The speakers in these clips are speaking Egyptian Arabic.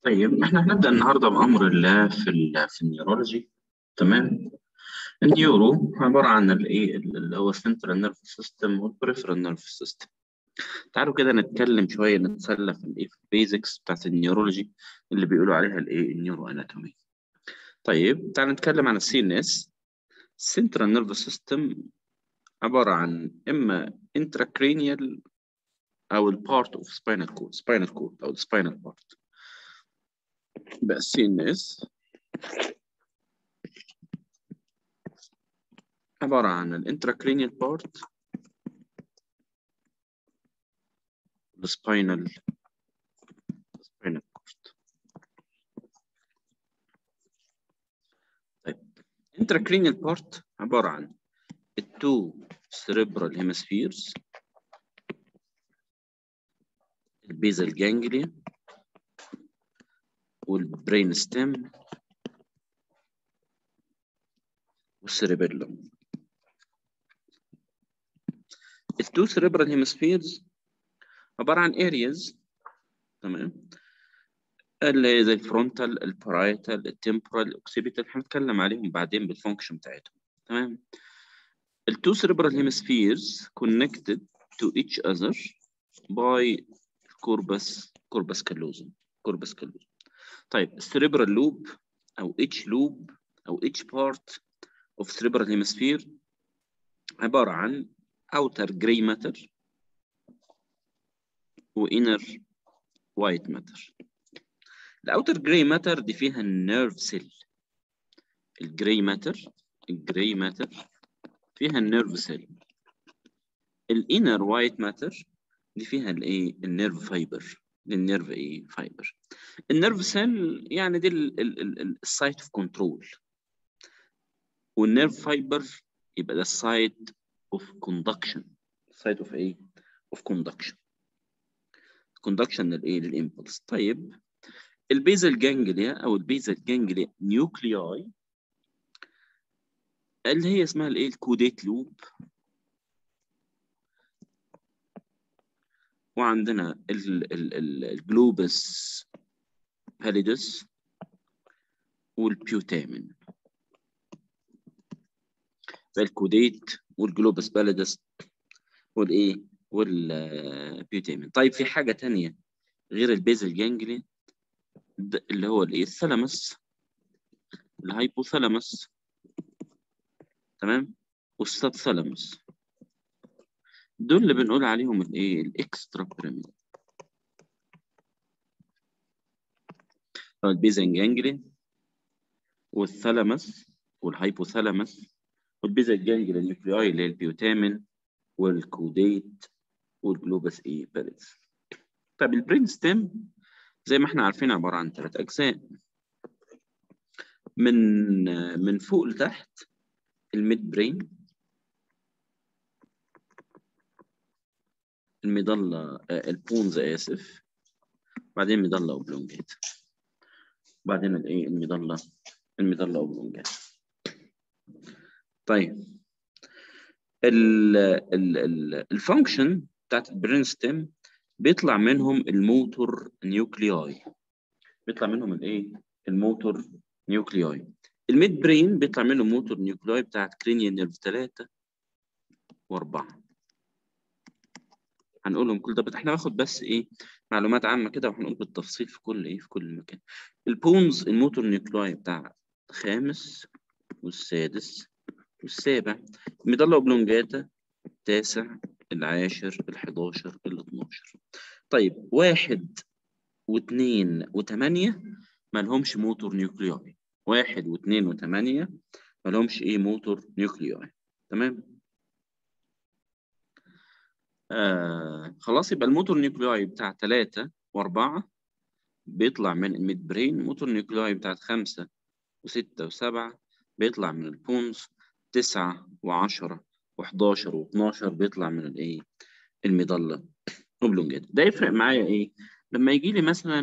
طيب احنا هنبدأ النهارده بأمر الله في ال في النيورولوجي تمام النيورو عبارة عن الايه اللي هو السنترال نيرف سيستم والبريفرال نيرف سيستم تعالوا كده نتكلم شوية نتسلى في الايه في البيزكس بتاعت النيورولوجي اللي بيقولوا عليها الايه النيورو اناتومي طيب تعالوا نتكلم عن السي ان اس السنترال نيرف سيستم عبارة عن اما intracranial او البارت اوف سباينال كورد سباينال كورد او السباينال بارت يبقى السي ان اس عبارة عن الانتراكرينيال بارت السباينال سباينال كورد طيب intracranial بارت عبارة عن التو cerebral hemispheres البيزال جانجليا والبرين ستيم والسيريبيلوم التو cerebral hemispheres عبارة عن areas تمام اللي زي الفرونتال البارايتال التمبرال الاوكسيبيتال هنتكلم عليهم بعدين بالفانكشن بتاعتهم تمام التو cerebral hemispheres connected to each other by corpus corpus callosum corpus callosum طيب السريبرال لوب او اتش لوب او اتش بارت اوف cerebral hemisphere عبارة عن outer gray matter و inner white matter الاوتر جراي ماتر دي فيها النيرف سيل الجراي ماتر الجراي ماتر فيها النيرف سيل الانر وايت ماتر دي فيها الايه النيرف فايبر النيرف ايه فايبر النيرف سيل يعني دي السايت اوف كنترول والنيرف فايبر يبقى ده السايت اوف كوندكشن سايت اوف ايه اوف كوندكشن كوندكشن للايه للامبلس طيب البيزل جانجليا او البيزل جانجليا نيوكلياي اللي هي اسمها الايه الكوديت لوب وعندنا الجلوبس باليدس والبيوتامين الكوديت والجلوبس باليدس والايه والبيوتامين طيب في حاجه تانية غير البيزل جانجليا اللي هو الايه الثلمس الهايبوثالاموس تمام والسب ثالاموس دول اللي بنقول عليهم الايه الاكسترا بيراميد البيزن جانجلي والثالاموس والهايبوثالاموس والبيزن جانجلي النيوكلياي اللي هي البيوتامين والكوديت والجلوبس ايه باريس طب البرين ستيم زي ما احنا عارفين عبارة عن ثلاث أجزاء من من فوق لتحت الميد برين المظلة البونز آسف بعدين مظلة أوبلونجات بعدين الإيه المظلة المظلة أوبلونجات طيب ال ال ال الفانكشن بتاعت البرين ستيم بيطلع منهم الموتور نيوكلياي بيطلع منهم الايه الموتور نيوكلياي الميد برين بيطلع منه موتور نيوكلياي بتاعت كرينيال نيرف 3 و4 هنقولهم كل ده بس احنا هناخد بس ايه معلومات عامه كده وهنقول بالتفصيل في كل ايه في كل مكان البونز الموتور نيوكلياي بتاع الخامس والسادس والسابع الميدالا اوبلونجاتا التاسع العاشر الحداشر الاتناشر طيب واحد واثنين وثمانية ما لهمش موتور نيوكلياي واحد واثنين وثمانية ما لهمش ايه موتور نيوكلياي تمام آه خلاص يبقى الموتور نيوكلياي بتاع ثلاثة وأربعة بيطلع من الميد برين موتور نيوكلياي بتاعت خمسة وستة وسبعة بيطلع من البونز تسعة وعشرة و11 و12 بيطلع من الايه المظله اوبلونجات ده يفرق معايا ايه لما يجي لي مثلا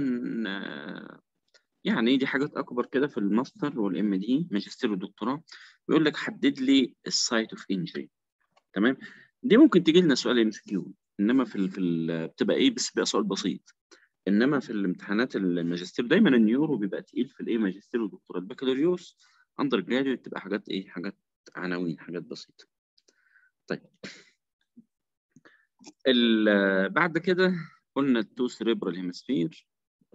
يعني دي حاجات اكبر كده في الماستر والام دي ماجستير ودكتوراه بيقول لك حدد لي السايت اوف انجري تمام دي ممكن تيجي لنا سؤال ام كيو انما في ال في ال بتبقى ايه بس بيبقى سؤال بسيط انما في الامتحانات الماجستير دايما النيورو بيبقى تقيل في الايه ماجستير ودكتوراه البكالوريوس اندر جراديويت تبقى حاجات ايه حاجات عناوين حاجات بسيطه طيب بعد كده قلنا التو سريبرال هيمسفير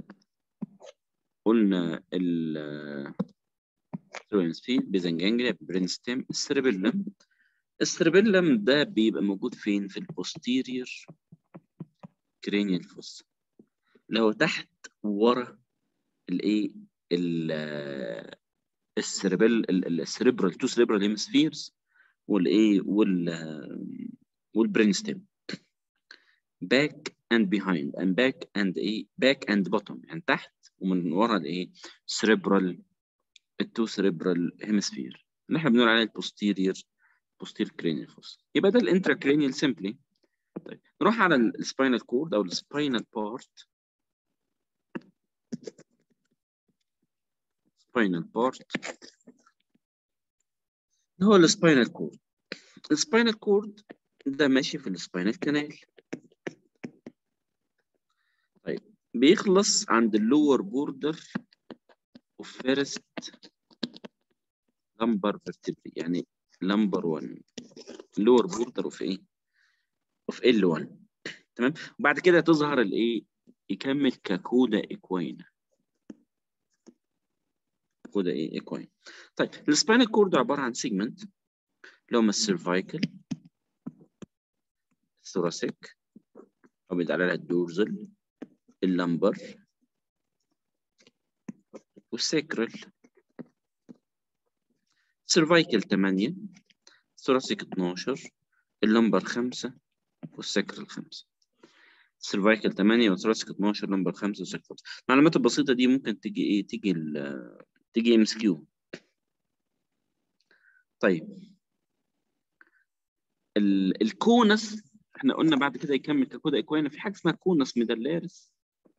قلنا ال هيمسفير بيزنجانجليا برين ستيم السريبيلم السريبيلم ده بيبقى موجود فين في البوستيريور كرينيال فوس اللي هو تحت ورا الايه السريبل السريبرال تو سريبرال هيمسفيرز والايه وال والبرين ستيم باك اند بيهايند and باك اند ايه باك اند بوتوم يعني تحت ومن ورا الايه سريبرال التو سريبرال هيمسفير اللي احنا بنقول عليه البوستيريور posterior cranial fossa يبقى ده الانتراكرينيال سيمبلي طيب نروح على السباينال كورد او السباينال بارت spinal part هو السباينال كورد السباينال كورد ده ماشي في السباينال كانال طيب بيخلص عند اللور بوردر اوف فيرست لمبر فيرتبري يعني لمبر 1 اللور بوردر اوف ايه اوف ال 1 تمام وبعد كده تظهر الايه يكمل ككودا اكوينا كودا ايه اكوين طيب السباينال كورد عباره عن سيجمنت اللي هم السيرفايكل الثوراسيك او بيتقال عليها الدورزل اللمبر والسيكرال سيرفايكل 8 ثوراسيك 12 اللمبر 5 والسكرال 5 سيرفايكل 8 وثوراسيك 12 لمبر 5 وسكرال المعلومات البسيطه دي ممكن تيجي ايه تيجي تيجي ام اس كيو طيب ال الكونس احنا قلنا بعد كده يكمل ككودا اكوانا في حاجه اسمها كونس ميدالاريس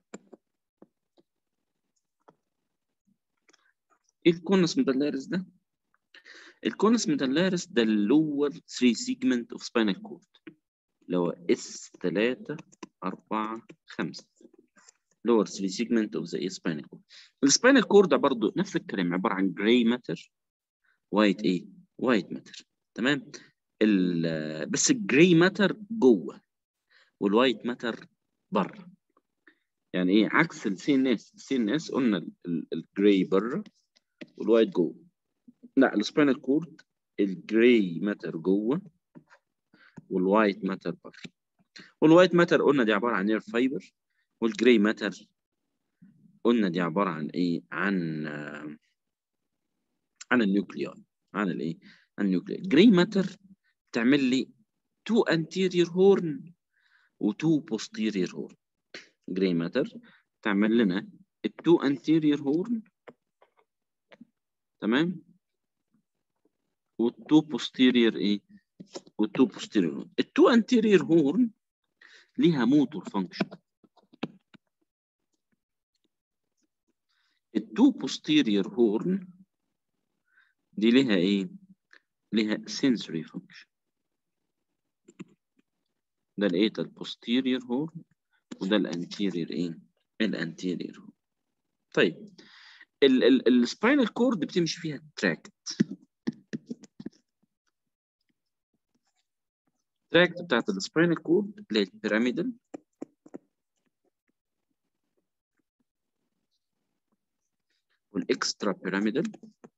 ايه الكونس ميدالاريس ده؟ الكونس ميدالاريس ده اللور 3 سيجمنت اوف سباينال كورد اللي هو اس 3 4 5 lower 3 segment of the spinal cord. السباينال كورد برضه نفس الكلام عباره عن جراي ماتر وايت ايه؟ وايت ماتر تمام؟ بس الجراي ماتر جوه والوايت ماتر بره. يعني ايه عكس السي ان اس، السي ان اس قلنا الجراي بره والوايت جوه. لا السباينال كورد الجراي ماتر جوه والوايت ماتر بره. والوايت ماتر قلنا دي عباره عن نير فايبر والجراي ماتر قلنا دي عباره عن ايه عن عن النيوكليون عن الايه عن النيوكليون جراي ماتر بتعمل لي تو anterior هورن وتو posterior هورن جراي ماتر تعمل لنا التو anterior هورن تمام والتو posterior ايه والتو posterior التو anterior هورن ليها موتور فانكشن التو posterior horn دي ليها ايه؟ ليها sensory function ده الايه ده البوستيريور هورن وده الانتيريور ايه؟ الانتيريور هورن طيب السباينال كورد بتمشي فيها تراكت التراكت بتاعت السباينال كورد اللي هي البيراميدال والاكسترا بيراميدال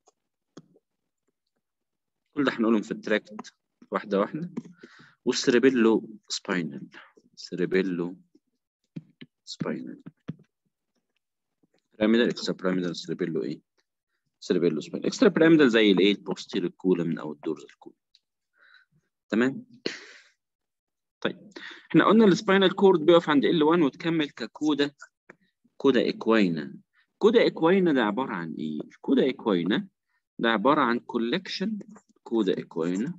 كل ده هنقولهم في التراكت واحده واحده والسيربيلو سباينال سيربيلو سباينال بيراميدال اكسترا بيراميدال سيربيلو ايه سيربيلو سباينال اكسترا بيراميدال زي الايه البوستيريور كولم او الدورزال كولم تمام طيب احنا قلنا السباينال كورد بيقف عند ال1 وتكمل ككودا كودا اكوينا كودا اكوينا ده عباره عن ايه؟ الكودا اكوينا ده عباره عن كولكشن كودا اكوينا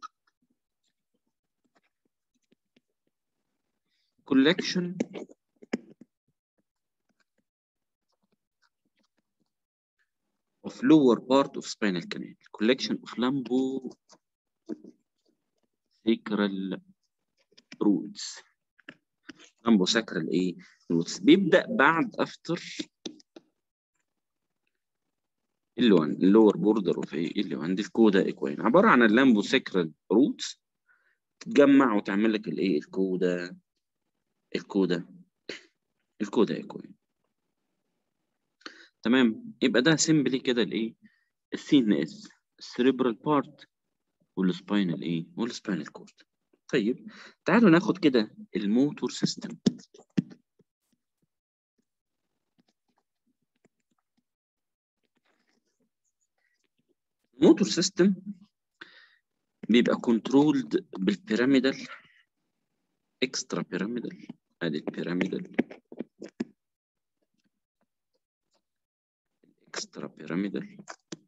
collection of lower part of spinal canal collection of lumbo sacral roots lumbo sacral ايه روتس بيبدا بعد افتر ال 1 اللور بوردر اوف ايه اللي عند الكودا ايكوين عباره عن اللامبو سكرال روتس تتجمع وتعمل لك الايه الكودا الكودا الكودا ايكوين تمام يبقى ده سيمبلي كده الايه السي ان اس السريبرال بارت والسباينال ايه والسباينال كورد طيب تعالوا ناخد كده الموتور سيستم الموتور سيستم بيبقى كنترولد بالبيراميدال اكسترا بيراميدال ادي البيراميدال اكسترا بيراميدال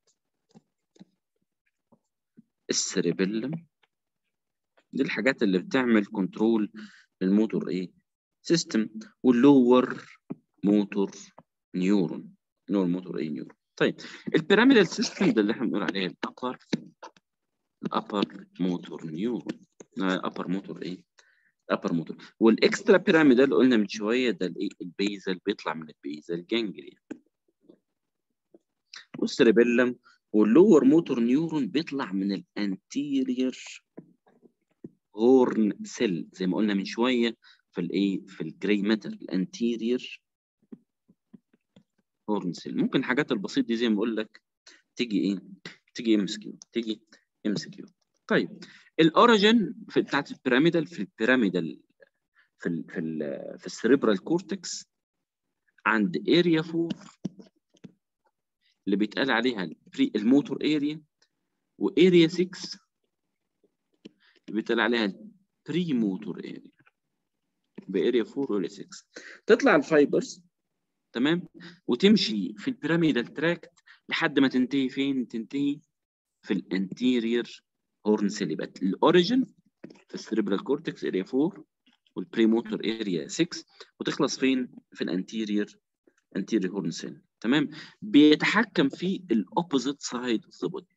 السريبيلم دي الحاجات اللي بتعمل كنترول للموتور ايه سيستم واللور موتور نيورون اللي هو الموتور ايه نيورون طيب البيراميدال سيستم ده اللي احنا بنقول عليه الابر الابر موتور نيورون ابر موتور ايه ابر موتور والاكسترا بيراميدال قلنا من شويه ده الايه البيزل بيطلع من البيزل جانجليا والسريبيلم واللور موتور نيورون بيطلع من الانتيرير هورن سيل زي ما قلنا من شويه في الايه في الجراي ماتر الانتيرير هورن سيل ممكن الحاجات البسيطه دي زي ما بقول لك تيجي ايه تيجي ام اس كيو تيجي ام اس كيو طيب الاوريجن في بتاعت البيراميدال في البيراميدال في ال في ال في السريبرال كورتكس عند اريا 4 اللي بيتقال عليها البري الموتور اريا واريا 6 اللي بيتقال عليها البري موتور اريا باريا 4 واريا 6 تطلع الفايبرز تمام وتمشي في البيراميدال تراكت لحد ما تنتهي فين تنتهي في الانتيرير هورن سيل يبقى الاوريجن في السريبرال كورتكس اريا 4 والبري موتور اريا 6 وتخلص فين في الانتيرير انتيرير هورن سيل تمام بيتحكم في الاوبوزيت سايد اوف ذا بودي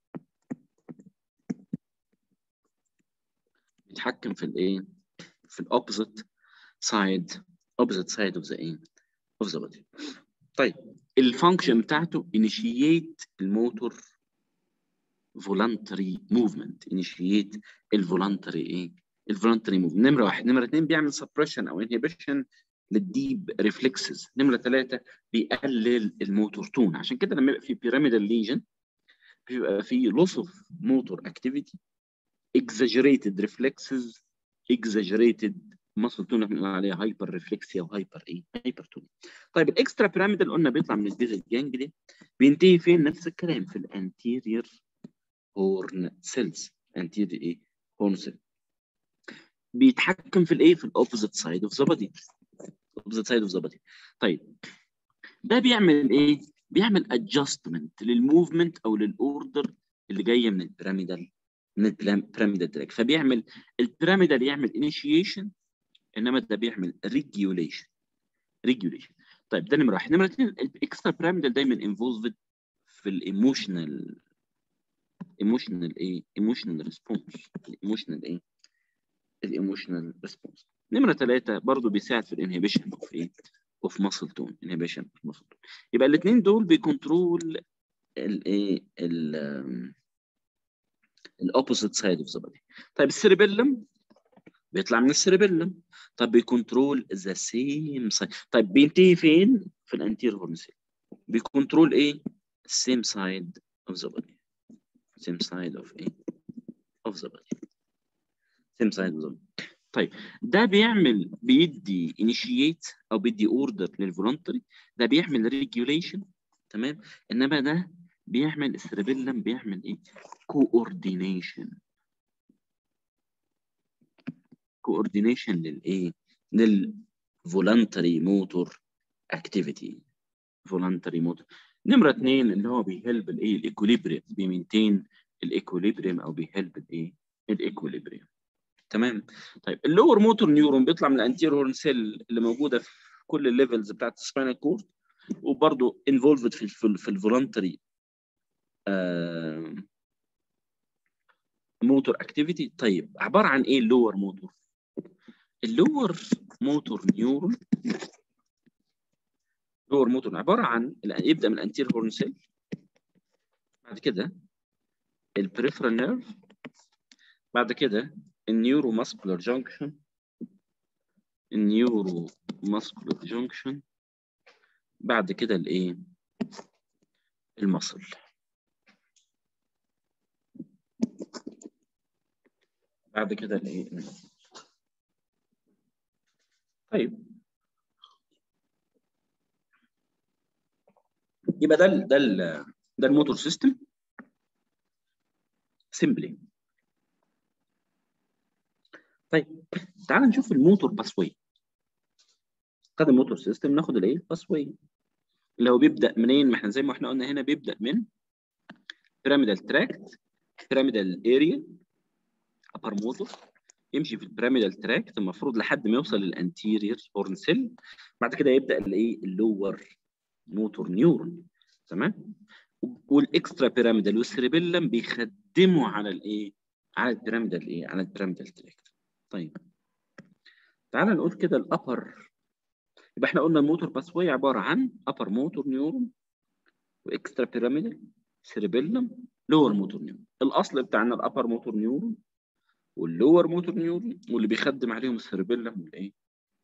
بيتحكم في الايه في الاوبوزيت سايد اوبوزيت سايد اوف ذا ايه اوف ذا بودي طيب الفانكشن بتاعته انيشييت الموتور voluntary movement initiate الفولنتري ايه الفولنتري موفمنت نمره واحد نمره اثنين بيعمل سبريشن او انهبيشن للديب ريفلكسز نمره ثلاثه بيقلل الموتور تون عشان كده لما يبقى في بيراميدال ليجن بيبقى في loss of motor activity exaggerated reflexes exaggerated muscle tone بنقول عليها هايبر ريفلكسيا وهايبر ايه هايبر تون طيب الاكسترا بيراميدال قلنا بيطلع من البيزل جانجليا بينتهي فين نفس الكلام في الانتيرير هورن سيلز انتيرير ايه هورن سيل بيتحكم في الايه في الاوبوزيت سايد اوف ذا بودي اوبوزيت سايد اوف ذا بودي طيب ده بيعمل ايه بيعمل ادجستمنت للموفمنت او للاوردر اللي جايه من البيراميدال من البيراميدال تراك فبيعمل البيراميدال يعمل انيشيشن انما ده بيعمل ريجيوليشن ريجيوليشن طيب ده نمره واحد نمره اثنين الاكسترا بيراميدال دايما انفولفد في الايموشنال ايموشنال ايه ايموشنال ريسبونس الايموشنال ايه الايموشنال ريسبونس نمره ثلاثه برضه بيساعد في الانهبيشن اوف ايه اوف ماسل تون انهبيشن اوف ماسل تون يبقى الاثنين دول بيكنترول الايه الاوبوزيت سايد اوف ذا بودي طيب السيربيلم بيطلع من السيربيلم طب بيكنترول ذا سيم سايد طيب بينتهي فين في الانتير هورن سيل بيكنترول ايه السيم سايد اوف ذا بودي same side of ايه of the body same side of the body طيب ده بيعمل بيدي initiate او بيدي order للفولنتري ده بيعمل regulation تمام انما ده بيعمل السيربيلم بيعمل ايه coordination coordination للايه للفولنتري موتور اكتيفيتي فولنتري موتور نمره اثنين اللي هو بيهلب الايه الايكوليبريم بيمينتين الايكوليبريم او بيهلب الايه الايكوليبريم تمام طيب اللور موتور نيورون بيطلع من الانتير هورن سيل اللي موجوده في كل الليفلز بتاعت السباينال كورد وبرضه انفولفد في في, في الفولنتري موتور اكتيفيتي طيب عباره عن ايه اللور موتور اللور موتور نيورون لور موتور عباره عن يبدا من الانتير هورن سيل بعد كده البريفرال نيرف بعد كده النيورو ماسكولار جانكشن النيورو ماسكولار جانكشن بعد كده الايه المصل بعد كده الايه المصل طيب يبقى ده ال ده ال ده الموتور سيستم سيمبلي طيب تعال نشوف الموتور باسوي خد الموتور سيستم ناخد الايه باسوي اللي هو بيبدا منين ما احنا زي ما احنا قلنا هنا بيبدا من بيراميدال تراكت بيراميدال اريا ابر موتور يمشي في البيراميدال تراكت المفروض لحد ما يوصل للانتيريور هورن سيل بعد كده يبدا الايه اللور موتور نيورون تمام والاكسترا بيراميدال والسيربيلم بيخدموا على الايه على البيراميدال ايه على البيراميدال تراكت طيب تعال نقول كده الابر يبقى احنا قلنا الموتور باسوي عباره عن ابر موتور نيورون واكسترا بيراميدال سيربيلم لور موتور نيورون الاصل بتاعنا الابر موتور نيورون واللور موتور نيورون واللي بيخدم عليهم السيربيلم والايه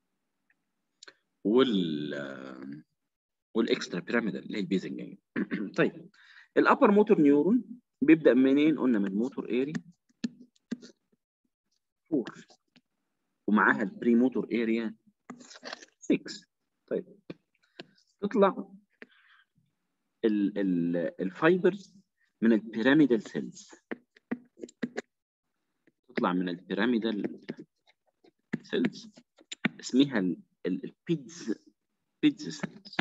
وال والاكسترا بيراميدال اللي هي البيزنج يعني. طيب الابر موتور نيورون بيبدا منين قلنا من موتور اري 4 ومعاها البري موتور اريا 6 طيب تطلع ال ال الفايبرز من البيراميدال سيلز تطلع من البيراميدال سيلز اسمها البيدز بيدز سيلز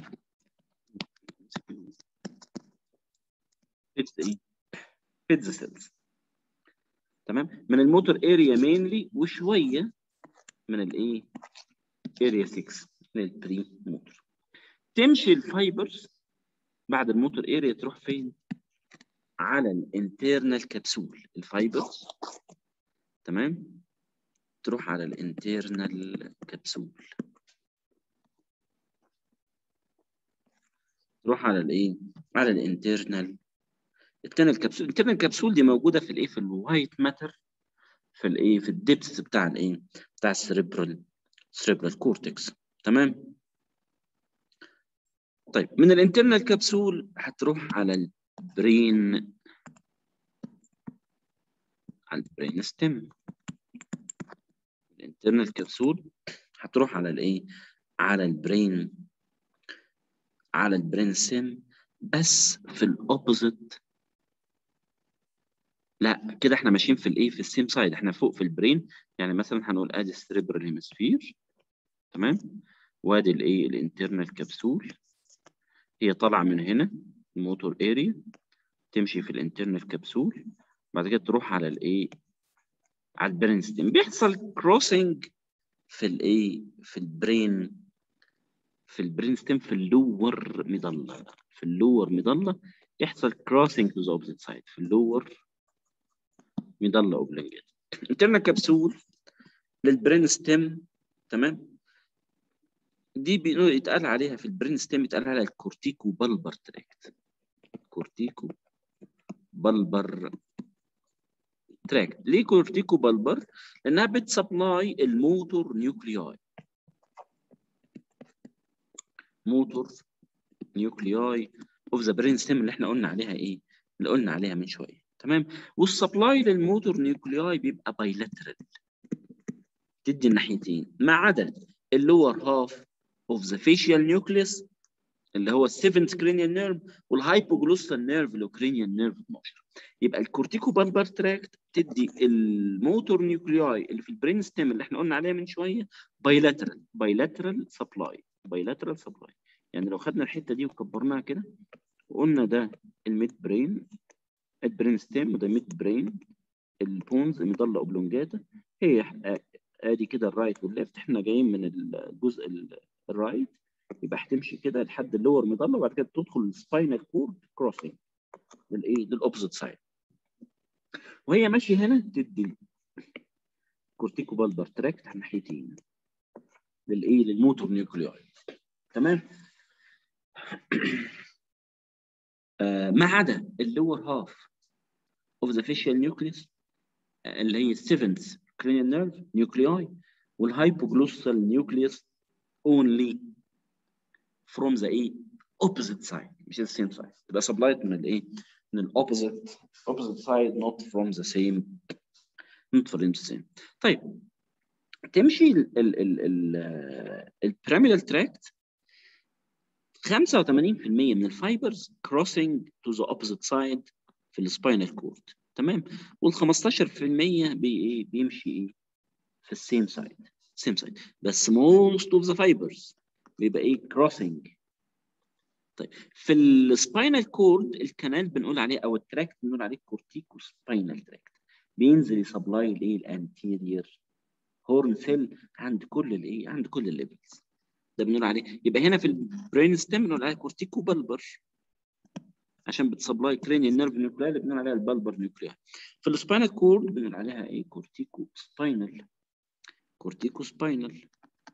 بيدز ايه؟ بيدز سيلز تمام من الموتور اريا مينلي وشويه من الايه؟ اريا 6 من البري موتور تمشي الفايبرز بعد الموتور اريا تروح فين؟ على الانترنال كبسول الفايبرز تمام؟ تروح على الانترنال كبسول تروح على الايه؟ على الانترنال الانترنال كبسول الانترنال كبسول دي موجوده في الايه؟ في الوايت ماتر في الايه؟ في الدبس بتاع الايه؟ بتاع السريبرال سريبرال كورتكس تمام؟ طيب من الانترنال كبسول هتروح على البرين على البرين ستيم الانترنال كبسول هتروح على الايه؟ على البرين على البرين ستيم بس في الاوبوزيت لا كده احنا ماشيين في الايه في السيم سايد احنا فوق في البرين يعني مثلا هنقول ادي السريبرال هيمسفير تمام وادي الايه الانترنال كبسول هي طالعه من هنا الموتور اريا تمشي في الانترنال كبسول بعد كده تروح على الايه على البرين ستيم بيحصل كروسنج في الايه في البرين في البرين ستيم في اللور مضله في اللور مضله يحصل كروسنج تو ذا اوبزيت سايد في اللور مضله اوبلنجات انترنال كبسول للبرين ستيم تمام دي يتقال عليها في البرين ستيم يتقال عليها الكورتيكو بالبر تراكت كورتيكو بالبر تراكت ليه كورتيكو بالبر؟ لانها بتسبلاي الموتور نيوكلياي موتور نيوكلياي اوف ذا برين ستيم اللي احنا قلنا عليها ايه؟ اللي قلنا عليها من شويه تمام؟ والسبلاي للموتور نيوكلياي بيبقى بايلاترال تدي الناحيتين ما عدا اللور هاف اوف ذا فيشيال نيوكليس اللي هو السيفنت كرينيال نيرف والهايبوجلوسال نيرف الاوكرينيال نيرف 12 يبقى الكورتيكو بالبر تراكت تدي الموتور نيوكلياي اللي في البرين ستيم اللي احنا قلنا عليها من شويه بايلاترال بايلاترال سبلاي بايلاترال سبلاي يعني لو خدنا الحته دي وكبرناها كده وقلنا ده الميد برين البرين ستيم وده ميد برين البونز مضله اوبلونجاتا هي ادي كده الرايت والليفت احنا جايين من الجزء الرايت يبقى هتمشي كده لحد اللور مضله وبعد كده تدخل السباينال كورد كروسنج للايه للاوبزيت سايد وهي ماشيه هنا تدي كورتيكو بالبر تراكت على الناحيتين للايه للموتور نيوكلياي تمام آه، ما عدا اللور هاف اوف ذا فيشيال نيوكليس اللي هي السيفنث cranial nerve nuclei والهايبوجلوسال نيوكليوس only from the ايه opposite side مش the same side تبقى supplied من الايه من ال opposite opposite side not from the same not from the same طيب تمشي ال ال ال ال البيراميدال تراكت 85% من الفايبرز crossing to the opposite side في السباينال كورد تمام وال 15% بي بيمشي ايه في السيم سايد سيم سايد بس most of the fibers بيبقى ايه crossing طيب في السباينال كورد الكنال بنقول عليه او التراكت بنقول عليه كورتيكو سباينال تراكت بينزل يسبلاي الايه الانتيرير هورن سيل عند كل الايه عند كل الليفلز ده بنقول عليه يبقى هنا في البرين ستيم بنقول عليه كورتيكو بلبر عشان بتسبلاي كرينيال نيرف نيوكليا اللي بنقول عليها البلبر نيوكليا في السباينال كورد بنقول عليها ايه كورتيكو سباينال كورتيكو سباينال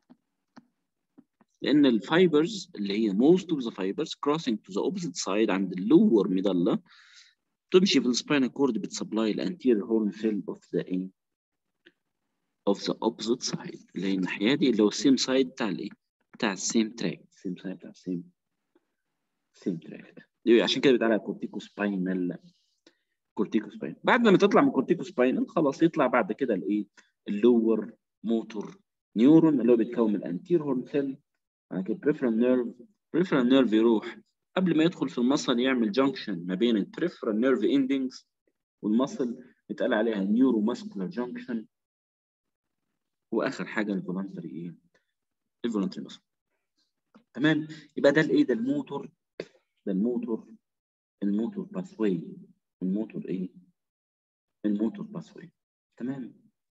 لان الفايبرز اللي هي most of the fibers crossing to the opposite side عند اللور ميدالا تمشي في السباينال كورد بتسبلاي الانتيريور هورن سيل اوف ذا ايه of the opposite side اللي هي الناحيه دي اللي هو السيم سايد بتاع الايه بتاع السيم تراك السيم سايد بتاع السيم سيم تراك عشان كده بيتقال على كورتيكو سباينال كورتيكو سباينال بعد لما تطلع من كورتيكو سباينال خلاص يطلع بعد كده الايه اللور موتور نيورون اللي هو بيتكون من الانتير هورن سيل بعد كده بريفرال نيرف بريفرال نيرف يروح قبل ما يدخل في المصل يعمل جانكشن ما بين البريفرال نيرف اندنجز والمصل بيتقال عليها نيورو ماسكولار جانكشن واخر حاجه الفولنتري ايه الفولنتري ماسل تمام يبقى ده الايه ده الموتور ده الموتور الموتور باثوي الموتور ايه الموتور باثوي تمام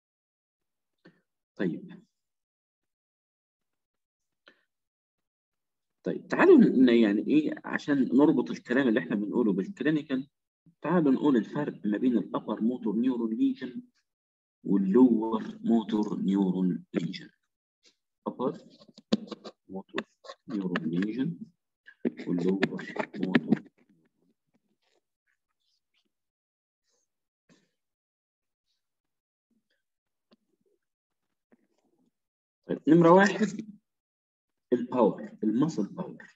طيب طيب تعالوا يعني ايه عشان نربط الكلام اللي احنا بنقوله بالكلينيكال تعالوا نقول الفرق ما بين الابر موتور نيورون ليجن واللور موتور نيورون ليجن upper موتور نيورون ليجن واللور موتور طيب نمرة واحد الباور المسل باور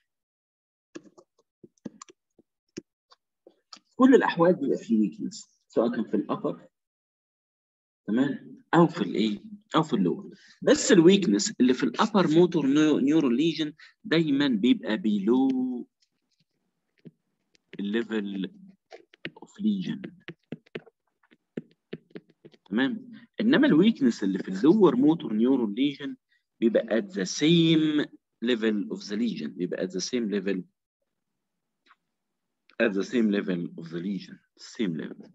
كل الأحوال بيبقى فيه ويكنس سواء كان في الأبر تمام او في الايه او في اللور بس الويكنس اللي في الابر موتور نيورون ليجن دايما بيبقى بيلو الليفل اوف ليجن تمام انما الويكنس اللي في اللور موتور نيورون ليجن بيبقى at the same level of the lesion بيبقى at the same level at the same level of the lesion same level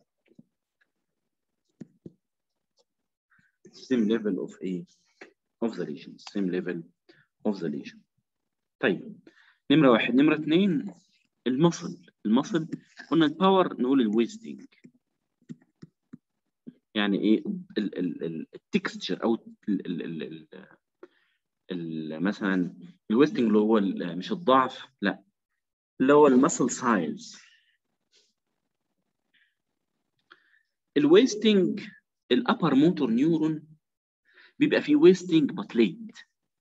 same level of a of the lesion same level of the lesion طيب نمرة واحد نمرة اثنين المصل المصل قلنا الباور نقول الويستنج يعني ايه التكستشر او ال ال ال ال مثلا الويستنج اللي هو مش الضعف لا اللي هو المسل سايز الويستنج الابر موتور نيورون بيبقى فيه ويستنج بات ليت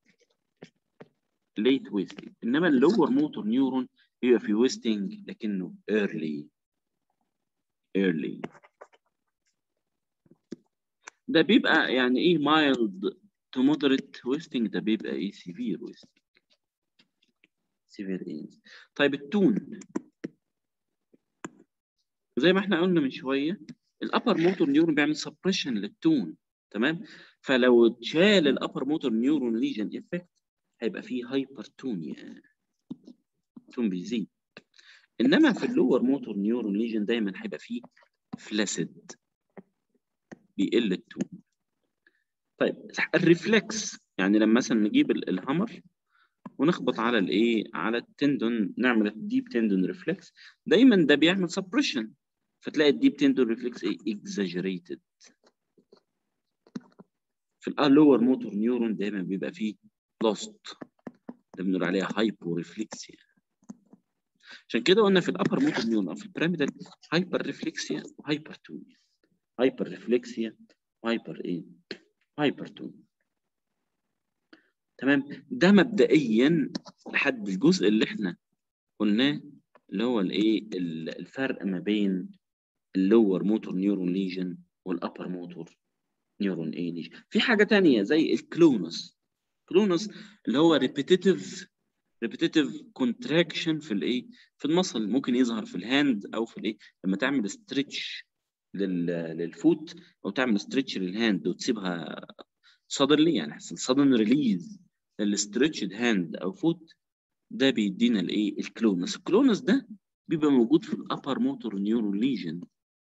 ليت ويستنج انما اللور موتور نيورون بيبقى فيه ويستنج لكنه ايرلي ايرلي ده بيبقى يعني ايه مايلد تو مودريت ويستنج ده بيبقى ايه سيفير ويستنج سيفير ايه طيب التون زي ما احنا قلنا من شويه الابر موتور نيورون بيعمل سبريشن للتون تمام فلو اتشال الابر موتور نيورون ليجن افكت هيبقى فيه هايبرتونيا التون بيزيد انما في اللور موتور نيورون ليجن دايما هيبقى فيه فلاسيد بيقل التون طيب الريفلكس يعني لما مثلا نجيب الهامر ونخبط على الايه على التندون نعمل الديب تندون ريفلكس دايما ده بيعمل سبريشن فتلاقي الديب تندون ريفلكس ايه اكزاجريتد في اللور موتور نيورون دايما بيبقى فيه لوست ده بنقول عليها هايبو ريفلكسيا عشان كده قلنا في الابر موتور نيورون او في البيراميدال هايبر ريفلكسيا وهايبرتونيا هايبر ريفلكسيا وهايبر ايه هايبرتونيا تمام ده مبدئيا لحد الجزء اللي احنا قلناه اللي هو الايه الفرق ما بين اللور موتور نيورون ليجن والابر موتور نيورون ايه ليجن في حاجه تانية زي الكلونس كلونس اللي هو ريبيتيتيف ريبيتيتيف كونتراكشن في الايه في المصل ممكن يظهر في الهاند او في الايه لما تعمل ستريتش للفوت او تعمل ستريتش للهاند وتسيبها suddenly يعني يحصل sudden ريليز للستريتشد هاند او فوت ده بيدينا الايه الكلونس الكلونس ده بيبقى موجود في الابر موتور نيورون ليجن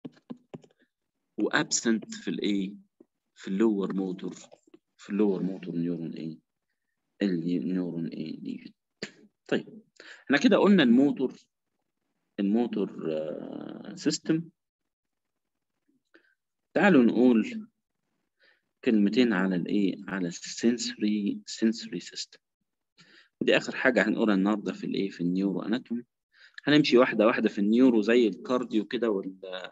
وابسنت في الايه في اللور موتور في اللور موتور نيورون ايه النيورون ايه ليجن طيب احنا كده قلنا الموتور الموتور سيستم تعالوا نقول كلمتين على الايه على السنسوري سنسوري سيستم دي اخر حاجه هنقولها النهارده في الايه في النيورو اناتومي هنمشي واحده واحده في النيورو زي الكارديو كده ولا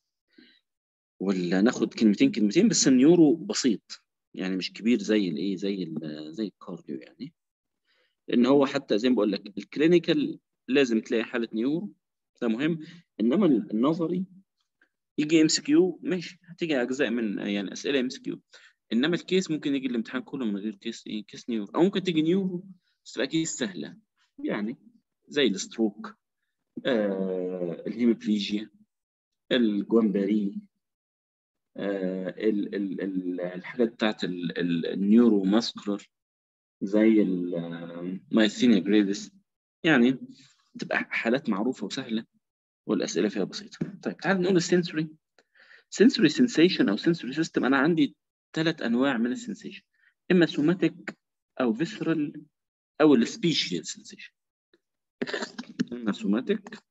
ولا ناخد كلمتين كلمتين بس النيورو بسيط يعني مش كبير زي الايه زي زي الكارديو يعني لان هو حتى زي ما بقول لك الكلينيكال لازم تلاقي حاله نيورو ده مهم انما النظري يجي ام سي كيو ماشي هتيجي اجزاء من يعني اسئله ام سي كيو انما الكيس ممكن يجي الامتحان كله من غير كيس ايه كيس نيورو او ممكن تيجي نيورو بس تبقى كيس سهله يعني زي الستروك آه الهيموبليجيا الجوامباري آه ال ال ال الحاجات بتاعت النيورو ماسكولار زي المايثينيا جريفيس يعني تبقى حالات معروفه وسهله والاسئله فيها بسيطه طيب تعال نقول السنسوري سنسوري سensation او سنسوري سيستم انا عندي ثلاث انواع من السنسيشن اما سوماتيك او فيسرال او السبيشيال سنسيشن اما سوماتيك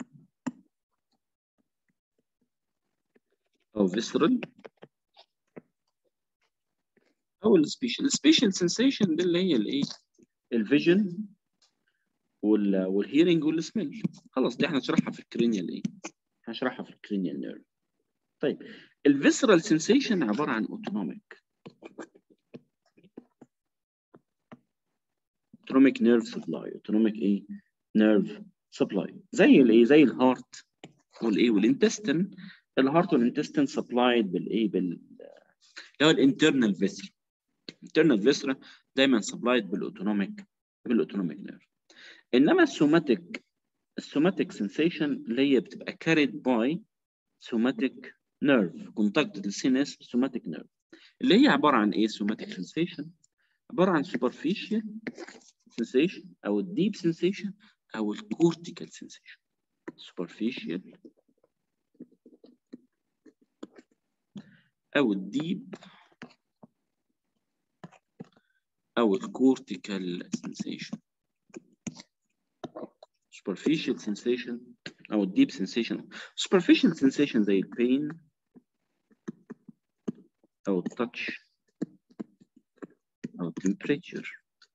او فيسرال او السبيشال السبيشال سنسيشن دي اللي هي الايه الفيجن وال والهيرنج والسميل خلاص دي هنشرحها في الكرينيال ايه هنشرحها في الكرينيال نيرف طيب الفيسرال سنسيشن عباره عن اوتونوميك اوتونوميك نيرف سبلاي اوتونوميك ايه نيرف سبلاي زي الايه زي الهارت والايه والانتستين الهارت والانتستين سبلايد بالايه بال اللي هو الانترنال فيسرا الانترنال فيسرا دايما سبلايد بالاوتونوميك بالاوتونوميك نيرف انما السوماتيك السوماتيك سنسيشن اللي هي بتبقى كاريد باي سوماتيك نيرف كونتاكتد السينس سوماتيك نيرف اللي هي عباره عن ايه سوماتيك سنسيشن عباره عن superficial sensation او الديب sensation او الكورتيكال sensation superficial او الديب او الكورتيكال sensation superficial sensation او deep sensation superficial sensation زي البين او التاتش او temperature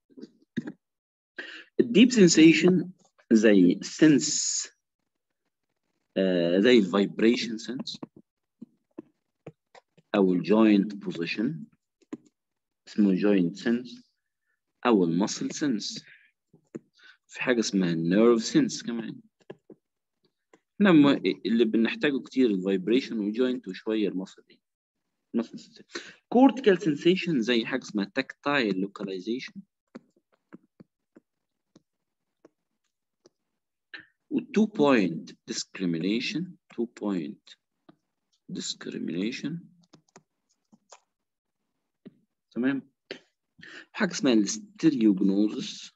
الديب sensation زي sense آه زي الفايبريشن sense او الجوينت بوزيشن اسمه joint sense او المسل sense في حاجه اسمها nerve sense كمان احنا اللي بنحتاجه كتير الفايبريشن والجوينت وشويه المسل دي مسل كورتيكال سنسيشن زي حاجه اسمها تاكتايل لوكاليزيشن والتو بوينت discrimination two point discrimination تمام حاجه اسمها الستيريوجنوزس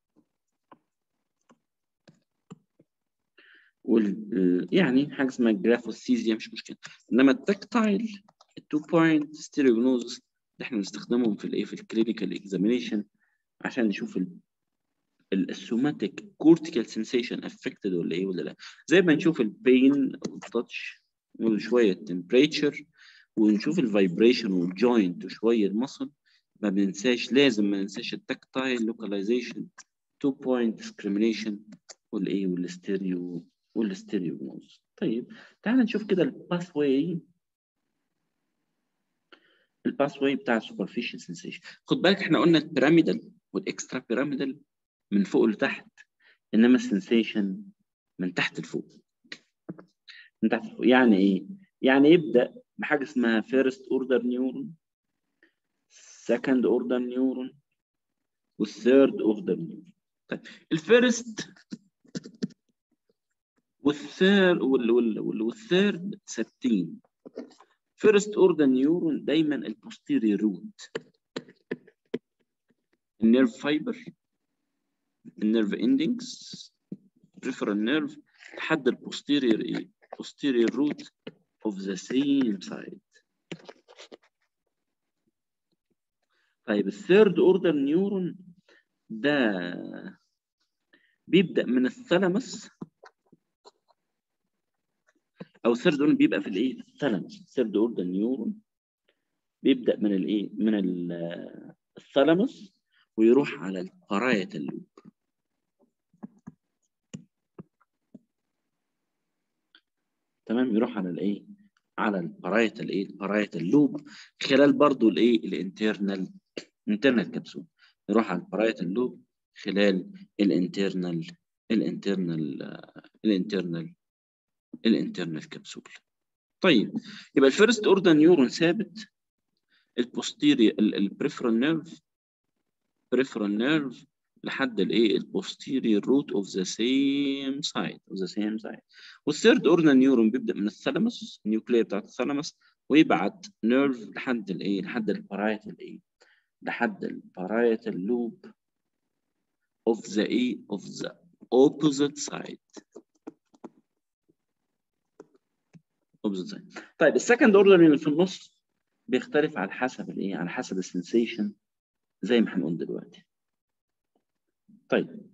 وال يعني حاجه اسمها جرافوسيزيا مش مشكله انما التكتايل التو بوينت ستيريوجنوزس اللي احنا بنستخدمهم في الايه في الكلينيكال اكزامينيشن عشان نشوف السوماتيك كورتيكال سنسيشن افكتد ولا ايه ولا لا زي ما نشوف البين والتاتش وشويه تمبريتشر ونشوف الفايبريشن والجوينت وشويه المصل ما بننساش لازم ما ننساش التكتايل لوكاليزيشن تو بوينت ديسكريميشن والايه والستيريو والستيريو جنوز طيب تعال نشوف كده الباث واي الباث واي بتاع السوبرفيشال سنسيشن خد بالك احنا قلنا البيراميدال والاكسترا بيراميدال من فوق لتحت انما السنسيشن من تحت لفوق من تحت لفوق يعني ايه؟ يعني يبدا بحاجه اسمها فيرست اوردر نيورون سكند اوردر نيورون والثيرد اوردر نيورون طيب الفيرست والثيرد والثيرد ثابتين فيرست اوردر نيورون دايما البوستيريور روت النيرف فايبر النيرف اندنجز peripheral nerve لحد البوستيريور ايه posterior root of the same side طيب الثيرد اوردر نيورون ده بيبدا من الثالاموس او الثيرد اوردر بيبقى في الايه في الثالاموس الثيرد اوردر نيورون بيبدا من الايه من الثالاموس ويروح على البارايتال لوب تمام يروح على الايه على البارايتال ايه البارايتال لوب خلال برضو الايه الانترنال انترنال كبسول يروح على البارايتال لوب خلال الانترنال الانترنال الانترنال الانترنال كبسول طيب يبقى الفيرست اوردر نيورون ثابت البوستيري البريفرال نيرف بريفرال نيرف لحد الايه البوستيريور روت اوف ذا سيم سايد اوف ذا سيم سايد والثيرد اوردر نيورون بيبدا من الثالاموس النيوكليه بتاعت الثالاموس ويبعت نيرف لحد الايه لحد البارايتال ايه لحد البارايتال لوب اوف ذا ايه اوف ذا opposite side opposite side طيب السكند اوردر اللي في النص بيختلف على حسب الايه على حسب السنسيشن زي ما هنقول دلوقتي طيب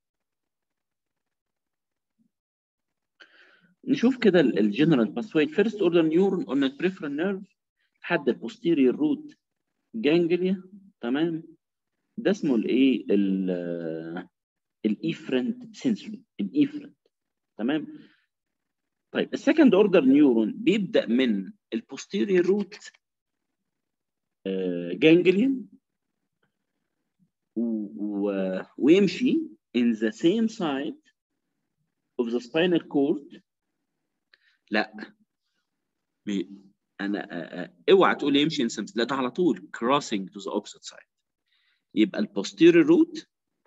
نشوف كده الجنرال باثوي الفيرست اوردر نيورون قلنا البريفرال نيرف لحد البوستيريور روت جانجليا تمام ده اسمه الايه الايفرنت سنسوري الايفرنت تمام طيب السكند اوردر نيورون بيبدا من البوستيريور روت جانجليا ويمشي in the same side of the spinal cord لا انا اوعى تقول يمشي in some لا ده على طول crossing to the opposite side يبقى البوستيريور روت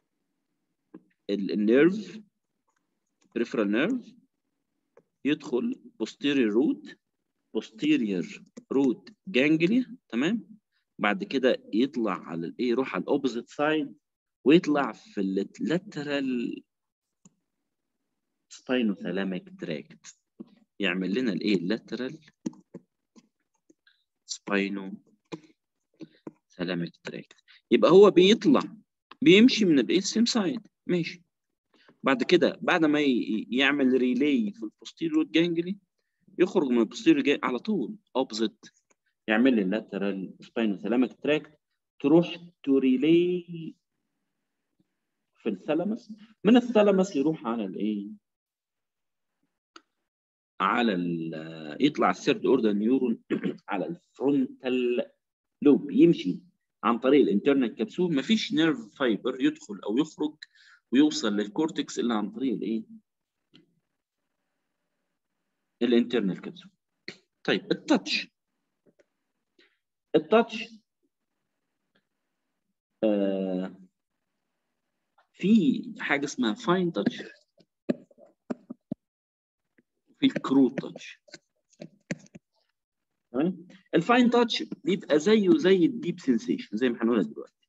النيرف peripheral nerve يدخل posterior root posterior root ganglia تمام بعد كده يطلع على الايه يروح على الاوبوزيت سايد ويطلع في اللاترال سباينوثالاميك تراكت يعمل لنا الايه اللاترال سباينو ثالاميك تراكت يبقى هو بيطلع بيمشي من الايه سيم سايد ماشي بعد كده بعد ما يعمل ريلي في البوستيريور جانجلي يخرج من البوستيريور على طول اوبوزيت يعمل لي اللاترال سباينوثالاميك تراكت تروح توريلي في الثالاموس من الثالاموس يروح على الايه على ال يطلع الثيرد اوردر نيورون على الفرونتال لوب يمشي عن طريق الانترنال كبسول مفيش نيرف فايبر يدخل او يخرج ويوصل للكورتكس الا عن طريق الايه الانترنال كبسول طيب التاتش التاتش آه في حاجه اسمها فاين تاتش في كرو تاتش تمام الفاين تاتش بيبقى زيه زي الديب سنسيشن زي ما هنقولها دلوقتي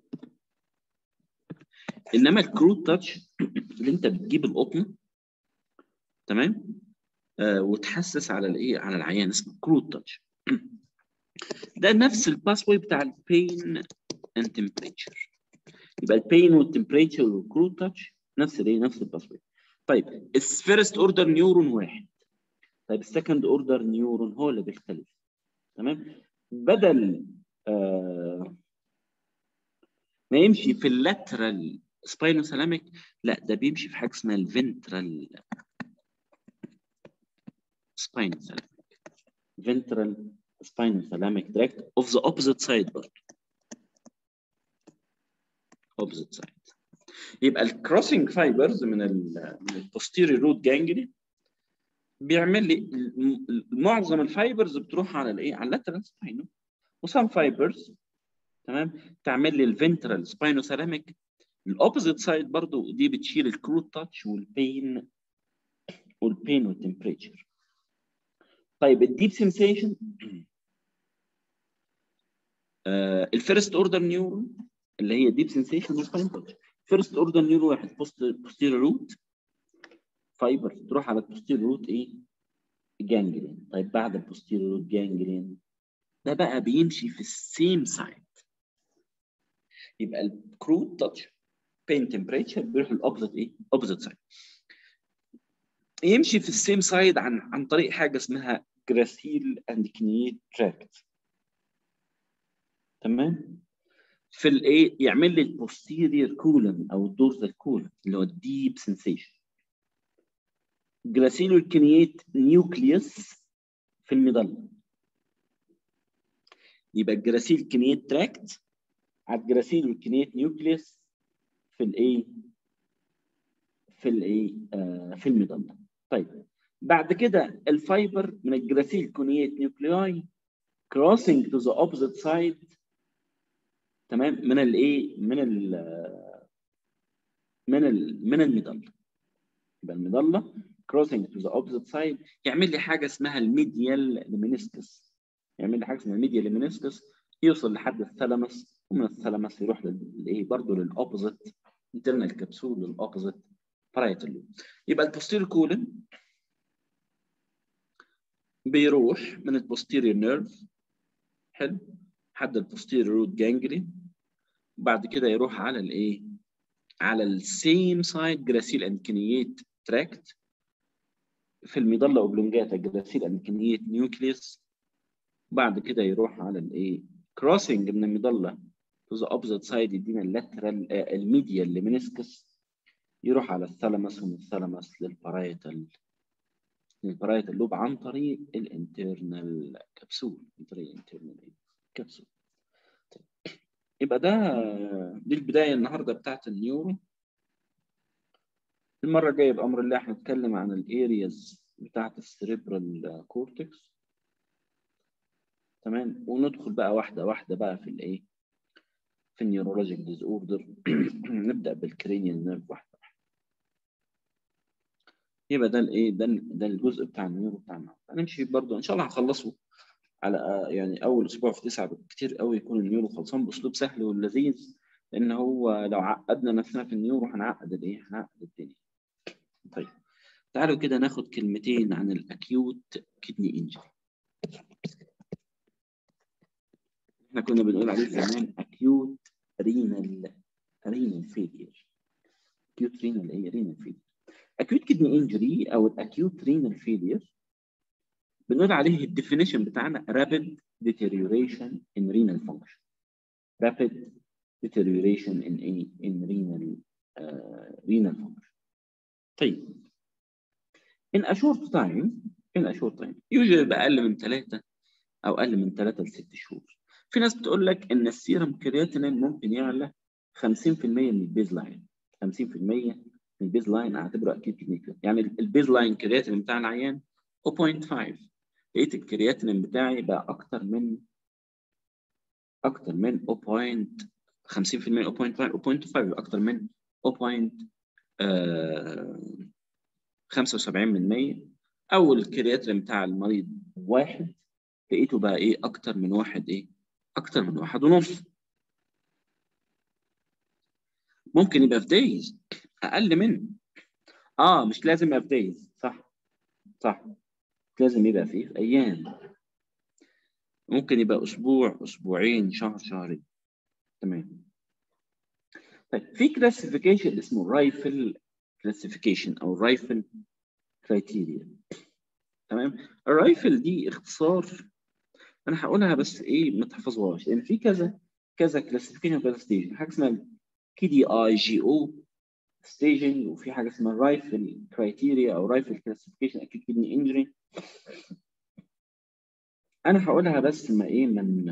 انما الكرو تاتش اللي انت بتجيب القطن تمام آه وتحسس على الايه على العيان اسمه كرو تاتش ده نفس الباس واي بتاع البين اند تمبريتشر يبقى البين والتمبريتشر والكرو تاتش نفس الايه نفس الباس واي طيب الفيرست اوردر نيورون واحد طيب السكند اوردر نيورون هو اللي بيختلف تمام بدل آه ما يمشي في اللاترال سباينوثالاميك لا ده بيمشي في حاجه اسمها الفنترال spinothalamic ventral spinothalamic tract of the opposite side برضه opposite side يبقى الكروسنج فايبرز من ال من البوستيريور روت جانجلي بيعمل لي معظم الفايبرز بتروح على الايه على اللاترال سباينو وسام فايبرز تمام تعمل لي الفنترال سباينوثالاميك الاوبوزيت سايد برضو دي بتشيل الكروت تاتش والبين والبين والتمبريتشر طيب الديب سنسيشن الفيرست اوردر نيورون اللي هي ديب سنسيشن والفاين تاتش فيرست اوردر نيورون واحد بوستيريور روت فايبر تروح على البوستيريور روت ايه جانجلين طيب بعد البوستيريور روت جانجلين ده بقى بيمشي في السيم سايد يبقى الكروت تاتش بين تمبريتشر بيروح الاوبزيت ايه اوبزيت سايد يمشي في السيم سايد عن عن طريق حاجه اسمها جراسيل اند كنيت تراكت تمام في الايه يعمل لي البوستيريور كولم او الدورزال كولم اللي هو الديب سنسيشن جراسيل والكنيت نيوكليوس في المظله يبقى الجراسيل كنيت تراكت على الجراسيل والكنيت نيوكليوس في الايه في الايه آه في المظله طيب بعد كده الفايبر من الجراسيل كونيت نيوكلياي crossing to the opposite side تمام من الايه من ال من ال من المظله يبقى المظله crossing to the opposite side يعمل لي حاجه اسمها الميديال لمينيسكس يعمل لي حاجه اسمها الميديال لمينيسكس يوصل لحد الثلمس ومن الثلمس يروح للايه برضه للاوبوزيت internal كبسول للاوبوزيت برايتال لوب يبقى البوستيريور كولن بيروح من البوستيريور نيرف حلو لحد البوستيريور روت جانجلي بعد كده يروح على الايه على السيم سايد جراسيل اند كنيات تراكت في المظله اوبلونجاتا جراسيل اند كنيات نيوكليوس بعد كده يروح على الايه كروسنج من المظله to the opposite side يدينا اللاترال الميديال لمنسكس يروح على الثلمس ومن الثلمس للبرايتال للبرايتال لوب عن طريق الانترنال كبسول عن طريق الانترنال كبسول طيب. يبقى ده دي البدايه النهارده بتاعت النيورو المره الجايه بامر الله هنتكلم عن الارياز بتاعت السريبرال كورتكس تمام وندخل بقى واحده واحده بقى في الايه في النيورولوجيك ديز اوردر نبدا بالكرينيال نيرف واحده واحده يبقى ده الايه ده ده الجزء بتاع النيورو بتاعنا هنمشي برضه ان شاء الله هنخلصه على يعني اول اسبوع في تسعه كتير قوي يكون النيورو خلصان باسلوب سهل ولذيذ لان هو لو عقدنا نفسنا في النيورو هنعقد الايه هنعقد الدنيا طيب تعالوا كده ناخد كلمتين عن الاكيوت كدني انجري احنا كنا بنقول عليه زمان acute renal renal failure acute renal ايه renal failure acute kidney injury او acute renal failure بنقول عليه الديفينيشن بتاعنا rapid deterioration in renal function rapid deterioration in a in renal uh, renal function طيب in a short time in a short time usually بأقل من ثلاثة أو أقل من ثلاثة لست شهور في ناس بتقول لك ان السيرم كرياتينين ممكن يعلى 50% من البيز لاين 50% من البيز لاين اعتبره اكيد كلينيكال يعني البيز لاين كرياتينين بتاع العيان 0.5 لقيت الكرياتينين بتاعي بقى اكتر من اكتر من 0. 50% 0.5 0.5 اكتر من 0.75% او الكرياتينين بتاع المريض واحد لقيته بقى ايه اكتر من واحد ايه اكتر من واحد ونص ممكن يبقى في دايز اقل من اه مش لازم يبقى في دايز صح صح مش لازم يبقى فيه في ايام ممكن يبقى اسبوع اسبوعين شهر شهرين تمام طيب في كلاسيفيكيشن اسمه رايفل كلاسيفيكيشن او رايفل كرايتيريا تمام الرايفل دي اختصار انا هقولها بس ايه ما تحفظوهاش لان في كذا كذا كلاسيفيكيشن وكذا ستيج حاجه اسمها كي دي اي جي او staging وفي حاجه اسمها رايفل كرايتيريا او رايفل كلاسيفيكيشن اكيد كدني انجري انا هقولها بس ما ايه من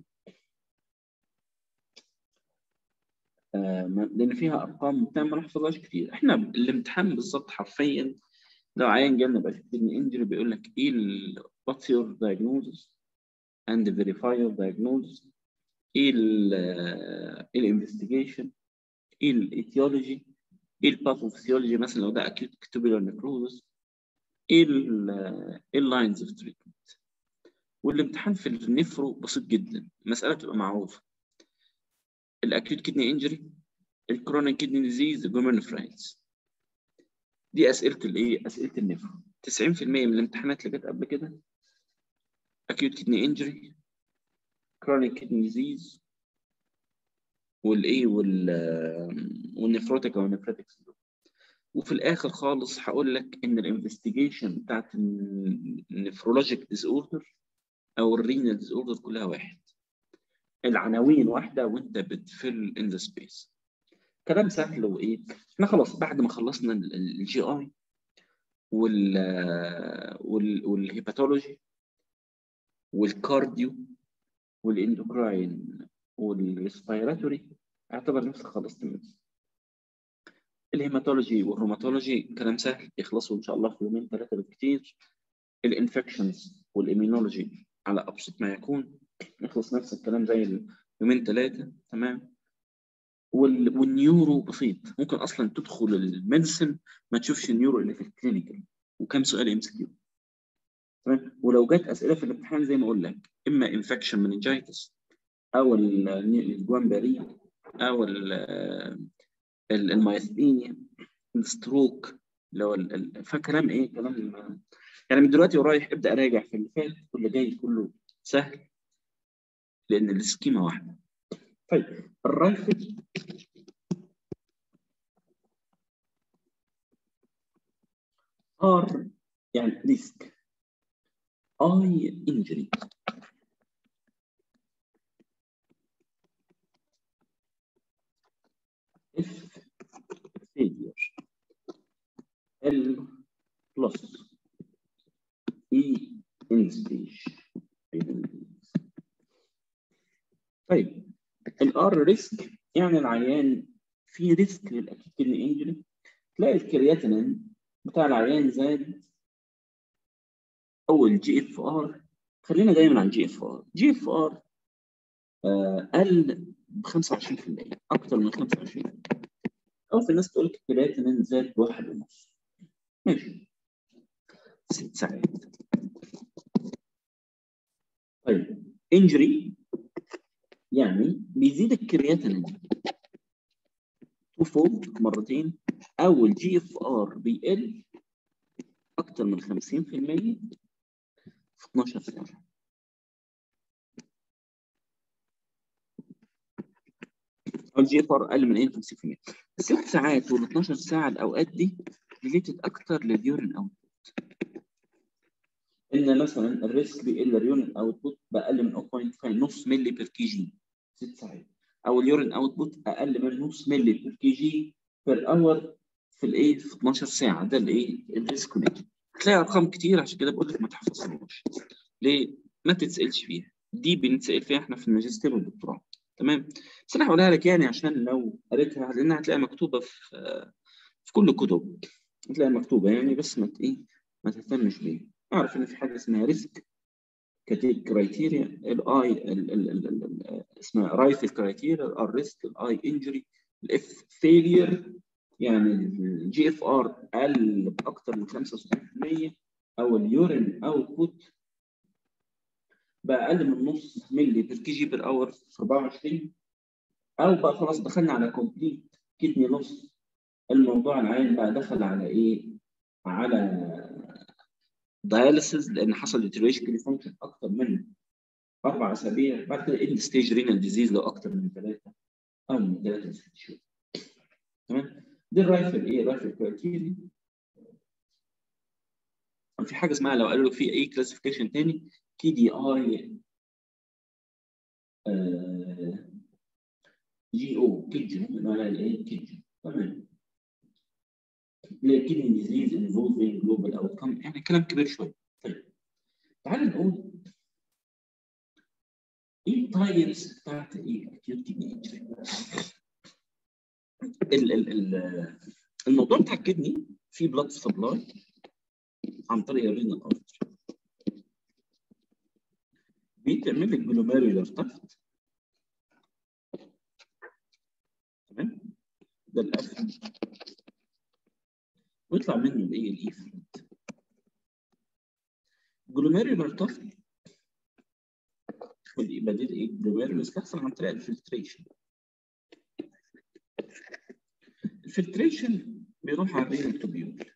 آه لان فيها ارقام بتاع ما نحفظهاش كتير احنا الامتحان بالظبط حرفيا لو عيان جالنا بقى في كدني انجري بيقول لك ايه ال what's your diagnosis and verify your diagnosis ايه ال ايه الانفستيجيشن ايه الايتيولوجي ايه الباثوفيسيولوجي مثلا لو ده اكيد كتوبيلر نكروزس ايه ال ايه اللاينز اوف تريتمنت والامتحان في النفرو بسيط جدا المساله بتبقى معروفه الاكيوت كدني انجري الكرونيك كدني ديزيز الجومينوفرايتس دي اسئله الايه اسئله النفرو 90% من الامتحانات اللي جت قبل كده acute kidney injury chronic kidney disease والايه وال والنفروتيك او النفروتيك وفي الاخر خالص هقول لك ان الانفستيجيشن بتاعت النفرولوجيك ديز اوردر او الرينال ديز اوردر كلها واحد العناوين واحده وانت بتفل ان ذا سبيس كلام سهل وايه احنا خلاص بعد ما خلصنا الجي اي وال والهيباتولوجي والكارديو والاندوكراين والريسبيراتوري اعتبر نفسك خلصت منه الهيماتولوجي والروماتولوجي كلام سهل يخلصوا ان شاء الله في يومين ثلاثه بالكثير الانفكشنز والاميونولوجي على ابسط ما يكون يخلص نفس الكلام زي يومين ثلاثه تمام وال... والنيورو بسيط ممكن اصلا تدخل الميديسن ما تشوفش النيورو الا في الكلينيكال وكم سؤال ام كيو تمام ولو جت اسئله في الامتحان زي ما اقول لك اما انفكشن مننجايتس او الجوامبري او المايثينيا الستروك لو فكلام ايه كلام يعني من دلوقتي ورايح ابدا اراجع في اللي فات واللي جاي كله سهل لان السكيما واحده طيب الرايفل ار يعني ريسك اي انجري if failure L plus E in stage طيب الار ريسك يعني العيان في ريسك للاكيد كدني انجري تلاقي الكرياتينين بتاع العيان زاد او الجي اف ار خلينا دايما على الجي اف ار جي اف ار قل ب 25% اكتر من 25% او في ناس تقول لك الكرياتينين زاد بواحد ونص ماشي ست ساعات طيب انجري يعني بيزيد الكرياتينين تو فولد مرتين او الجي اف ار بيقل اكتر من 50% في 12 ساعه او الجي اف ار اقل من ايه 50% الست ساعات وال 12 ساعه الاوقات دي ريليتد اكتر لليورين اوتبوت ان مثلا الريسك بيقل اليورين اوتبوت باقل من 0.5 نص مللي بير كي جي ست ساعات او اليورين اوتبوت اقل من نص مللي بير كي جي بير اور في الايه في 12 ساعه ده الايه الريسك ريت هتلاقي ارقام كتير عشان كده بقول لك ما تحفظهاش ليه؟ ما تتسالش فيها دي بنتسال فيها احنا في الماجستير والدكتوراه تمام بس انا هقولها لك يعني عشان لو قريتها لانها هتلاقيها مكتوبه في في كل الكتب هتلاقيها مكتوبه يعني بس ما ايه ما تهتمش بيها اعرف ان في حاجه اسمها ريسك كرايتيريا الاي اسمها رايفل كرايتيريا الار ريسك الاي انجري الاف فيلير يعني الجي اف ار قل باكثر من 75% او اليورين اوتبوت بقى اقل من نص مللي بير كي جي بير اور في 24 او بقى خلاص دخلنا على كومبليت كدني لوس الموضوع العين بقى دخل على ايه؟ على داياليسيس لان حصل ديتريشن كدني فانكشن اكتر من اربع اسابيع بعد كده اند ستيج رينال ديزيز لو اكتر من ثلاثه او من ثلاثه لست شهور تمام؟ دي الرايفل ايه؟ الرايفل كرايتيريا في حاجه اسمها لو قالوا في اي كلاسيفيكيشن تاني كي دي اي جي او كيدجن معناها الايه كيدجن تمام لكن ديزيز انفولفينج جلوبال اوتكم يعني كلام كبير شويه طيب تعال نقول ايه التايبس بتاعت ايه اكيوت كدني انجري الموضوع بتاع الكدني فيه بلاد سبلاي عن طريق الرينال ارتري بيتعمل لك جلوميرولار تفت تمام ده القفل ويطلع منه الايه الايفرنت جلوميرولار تفت يبقى دي الايه جلوميرولار تحصل عن طريق الفلتريشن الفلتريشن بيروح على الرينال توبيول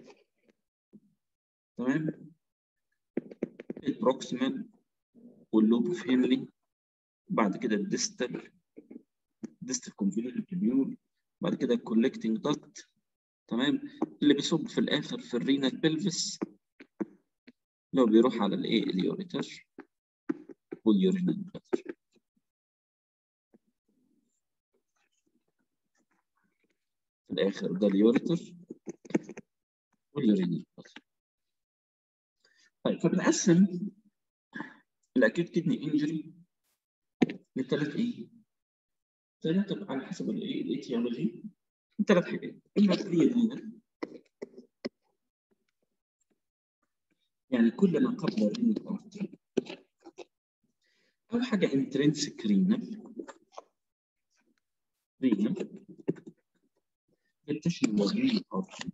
تمام البروكسيمال واللوب اوف هنري بعد كده الديستال ديستال كونفوليوتد تبيول بعد كده الكولكتنج داكت تمام اللي بيصب في الاخر في الرينال بلفس لو بيروح على الايه اليوريتر واليورينال بلاتر في الاخر ده اليوريتر واليورينال بلاتر طيب فبنقسم الاكيوت كدني انجري لثلاث ايه؟ ثلاثة على حسب الايه الايتيولوجي ثلاث حاجات اما رينال يعني كل ما قبل الرينال ارتري او حاجه انترنسك رينال رينال بتشمل الرينال ارتري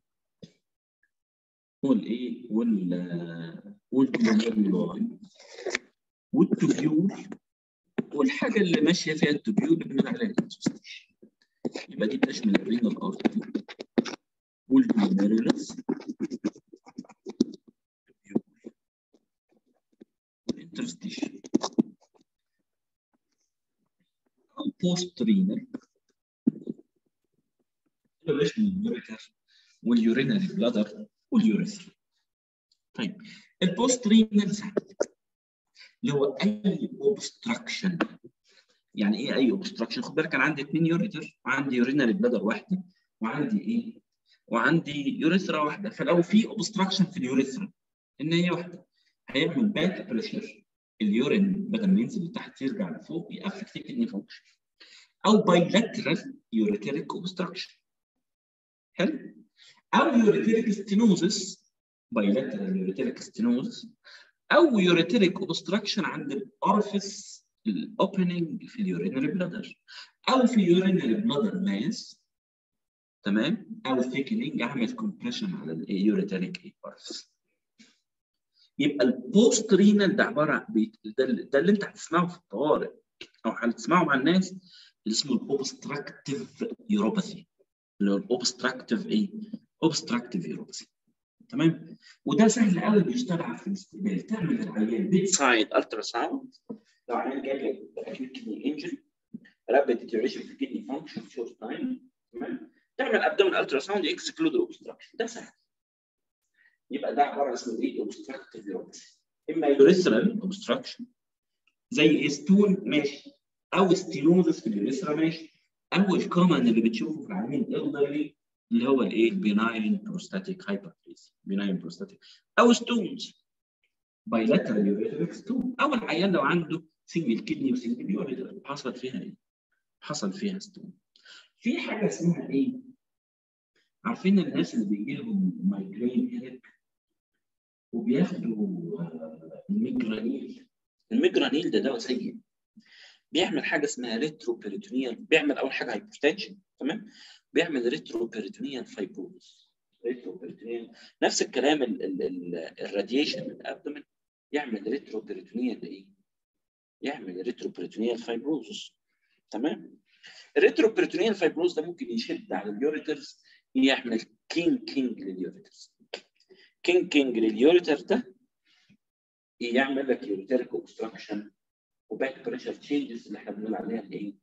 والايه وال والجلوميرولاي والتوبيول والحاجه اللي ماشيه فيها التوبيول بنقول عليها الانترستيشن يبقى دي بتشمل الرينال ارتري والجلوميرولس والانترستيشن البوست رينال اللي بيشمل اليوريتر واليورينري بلادر واليوريثرا طيب البوست رينال سهل اللي هو اي اوبستراكشن يعني ايه اي اوبستراكشن خد بالك انا عندي اثنين يوريتر وعندي يورينري بلادر واحده وعندي ايه وعندي يوريثرا واحده فلو في اوبستراكشن في اليوريثرا ان هي واحده هيعمل باك بريشر اليورين بدل ما ينزل لتحت يرجع لفوق يأفكت الكدني فانكشن او بايلاترال يوريتريك اوبستراكشن حلو او يوريتريك ستينوزس بايلاترال يوريتريك ستينوزس او يوريتريك اوبستراكشن عند الاورفيس الاوبننج في اليورينري بلادر او في يورينري بلادر ماس تمام او ثيكنينج اعمل كومبريشن على اليوريتريك اورفيس يبقى البوست رينال ده عباره عن ده, ده اللي انت هتسمعه في الطوارئ او هتسمعه مع الناس اللي اسمه الاوبستراكتيف يوروباثي اللي هو الاوبستراكتيف ايه؟ اوبستراكتيف يوروباثي تمام وده سهل قوي بيشتغل في الاستقبال تعمل العيان بيت سايد الترا ساوند لو عيان جاي لك اكيوت كدني انجري رابيد ديتيوريشن في الكدني فانكشن شورت تايم تمام تعمل ابدومين الترا ساوند يكسكلود الاوبستراكشن ده سهل يبقى ده عباره عن اسمه ايه اوبستراكتيف يوروباثي اما يوريثرال اوبستراكشن زي ستون ماشي او ستينوزس في اليوريثرا ماشي او الكومن اللي بتشوفه في العيانين الالدرلي اللي هو الايه بيناين بروستاتيك هايبرتريزي بيناين بروستاتيك او ستونز بايلاترال يوريثريك ستون او العيان لو عنده سنجل كدني وسنجل يوريثر حصل فيها ايه؟ حصل فيها ستون في حاجه اسمها ايه؟ عارفين الناس اللي بيجي لهم مايجرين هيك وبياخدوا الميجرانيل الميجرانيل ده دواء سيء بيعمل حاجه اسمها ريترو بيريتونيال بيعمل اول حاجه هايبوتنشن تمام بيعمل ريترو بيريتونيال فايبروز ريترو بيريتونيال نفس الكلام الراديشن من الابدومن يعمل ريترو بيريتونيال ايه؟ يعمل ريترو بيريتونيال فايبروز تمام الريترو بيريتونيال فايبروز ده ممكن يشد على اليوريترز يعمل كينج كينج لليوريترز كينج كينج لليوريتر ده يعمل لك يوريتريك اوبستراكشن وباك بريشر تشينجز اللي احنا بنقول عليها الايه؟